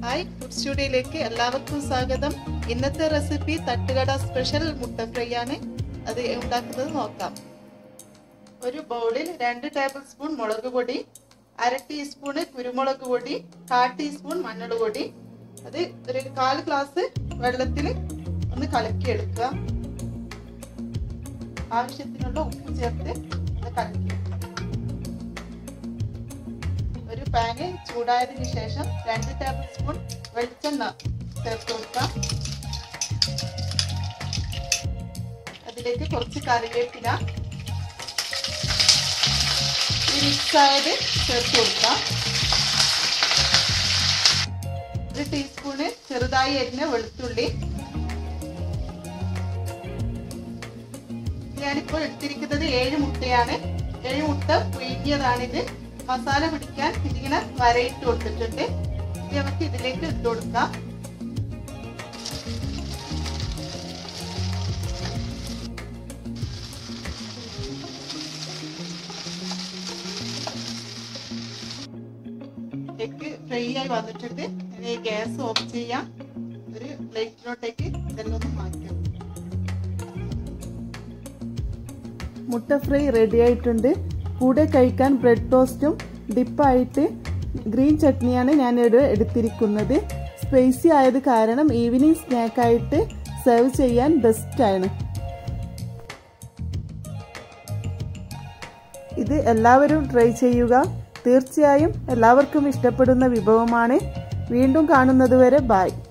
hi food സ്റ്റുഡിയോയിലേക്ക് എല്ലാവർക്കും സ്വാഗതം ഇന്നത്തെ റെസിപ്പി തട്ടുകട സ്പെഷ്യൽ മുട്ട ഫ്രൈ ആണ് അത് ഉണ്ടാക്കുന്നത് നോക്കാം ഒരു ബൗളിൽ രണ്ട് ടേബിൾ സ്പൂൺ മുളക് പൊടി അര ടീസ്പൂണ് കുരുമുളക് പൊടി കാൽ ടീസ്പൂൺ മഞ്ഞൾ പൊടി അത് ഒരു കാൽ ഗ്ലാസ് വെള്ളത്തിൽ ഒന്ന് കലക്കിയെടുക്കുക ആവശ്യത്തിനുള്ള ഉപ്പ് ചേർത്ത് ഒന്ന് കലക്കിയെടുക്കുക ഒരു പാന് ചൂടായതിനു ശേഷം രണ്ട് ടേബിൾ സ്പൂൺ വെളിച്ചെണ്ണ ചേർത്ത് കൊടുക്കാം അതിലേക്ക് കുറച്ച് കറിവേപ്പില മിക്സായത് ചേർത്ത് കൊടുക്കാം ഒരു ടീസ്പൂണ് ചെറുതായി അരിഞ്ഞ വെളുത്തുള്ളി ഞാനിപ്പോൾ എടുത്തിരിക്കുന്നത് ഏഴ് മുട്ടയാണ് ഏഴ് മുട്ട പുഴുങ്ങിയതാണിത് മസാല പിടിക്കാൻ ഇതിങ്ങനെ വരയിട്ട് കൊടുത്തിട്ടുണ്ട് ഇത് നമുക്ക് ഇതിലേക്ക് ഇട്ട് കൊടുക്കാം എഗ് ഫ്രൈ ആയി വന്നിട്ടുണ്ട് ഇനി ഗ്യാസ് ഓഫ് ചെയ്യാം ഒരു പ്ലേറ്റിലോട്ടേക്ക് ഇതെല്ലാം ഒന്ന് മാറ്റാം മുട്ട ഫ്രൈ റെഡി ആയിട്ടുണ്ട് കൂടെ കഴിക്കാൻ ബ്രെഡ് ടോസ്റ്റും ഡിപ്പായിട്ട് ഗ്രീൻ ചട്നിയാണ് ഞാൻ ഇവിടെ എടുത്തിരിക്കുന്നത് സ്പൈസി ആയത് കാരണം ഈവനിങ് സ്നാക്കായിട്ട് സെർവ് ചെയ്യാൻ ബെസ്റ്റാണ് ഇത് എല്ലാവരും ട്രൈ ചെയ്യുക തീർച്ചയായും എല്ലാവർക്കും ഇഷ്ടപ്പെടുന്ന വിഭവമാണ് വീണ്ടും കാണുന്നതുവരെ ബായ്